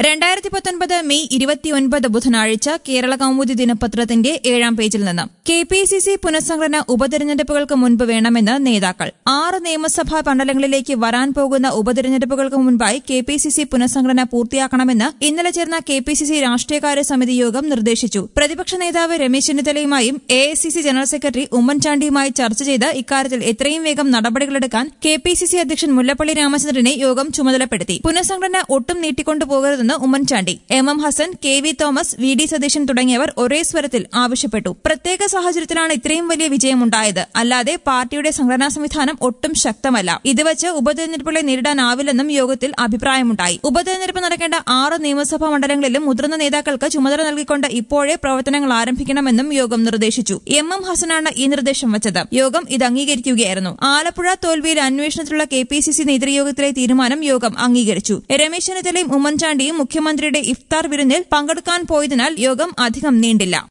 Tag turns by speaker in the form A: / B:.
A: രണ്ടായിരത്തി പത്തൊൻപത് മെയ് ഇരുപത്തിയൊൻപത് ബുധനാഴ്ച കേരള കൗമുദി ദിനപത്രത്തിന്റെ ഏഴാം പേജിൽ നിന്ന് കെ പി സി സി പുനഃസംഘടന ഉപതെരഞ്ഞെടുപ്പുകൾക്ക് മുൻപ് വേണമെന്ന് നേതാക്കൾ ആറ് നിയമസഭാ മണ്ഡലങ്ങളിലേക്ക് വരാൻ പോകുന്ന ഉപതെരഞ്ഞെടുപ്പുകൾക്ക് മുൻപായി കെ പി സി സി പുനഃസംഘടന പൂർത്തിയാക്കണമെന്ന് ഇന്നലെ ചേർന്ന കെ പി സി സി രാഷ്ട്രീയകാര്യ സമിതി യോഗം നിർദ്ദേശിച്ചു പ്രതിപക്ഷ നേതാവ് Ramesh ചെന്നിത്തലയുമായും A I C C general secretary ഉമ്മൻചാണ്ടിയുമായി ചർച്ച ചെയ്ത് ഇക്കാര്യത്തിൽ എത്രയും വേഗം നടപടികളെടുക്കാൻ കെ പി സി സി അധ്യക്ഷൻ മുല്ലപ്പള്ളി രാമചന്ദ്രനെ യോഗം ചുമതലപ്പെടുത്തി പുനഃസംഘടന ഒട്ടും നീട്ടിക്കൊണ്ടുപോകരുതെന്ന് Oommen Chandy M M Hasan K V Thomas V D Satheesan തുടങ്ങിയവർ ഒരേ സ്വരത്തിൽ ആവശ്യപ്പെട്ടു പ്രത്യേക സാഹചര്യത്തിലാണ് ഇത്രയും വലിയ വിജയമുണ്ടായത് അല്ലാതെ പാർട്ടിയുടെ സംഘടനാ സംവിധാനം ഒട്ടും ശക്തമല്ല ഇത് വെച്ച് ഉപതെരഞ്ഞെടുപ്പുകളെ നേരിടാനാവില്ലെന്നും യോഗത്തിൽ അഭിപ്രായമുണ്ടായി ഉപതെരഞ്ഞെടുപ്പ് നടക്കേണ്ട ആറ് നിയമസഭാ മണ്ഡലങ്ങളിലും മുതിർന്ന നേതാക്കൾക്ക് ചുമതല നൽകിക്കൊണ്ട് ഇപ്പോഴേ പ്രവർത്തനങ്ങൾ ആരംഭിക്കണമെന്നും യോഗം നിർദ്ദേശിച്ചു എം എം ഹസനാണ് ഈ നിർദ്ദേശം വച്ചത് യോഗം ഇത് അംഗീകരിക്കുകയായിരുന്നു ആലപ്പുഴ തോൽവിയിൽ അന്വേഷണത്തിലുള്ള കെ പി സി സി നേതൃയോഗത്തിലെ തീരുമാനം യോഗം അംഗീകരിച്ചു രമേശ് ചെന്നിത്തലയും ഉമ്മൻചാണ്ടിയും മുഖ്യമന്ത്രിയുടെ ഇഫ്താർ വിരുന്നിൽ പങ്കെടുക്കാൻ പോയതിനാൽ യോഗം അധികം നീണ്ടില്ല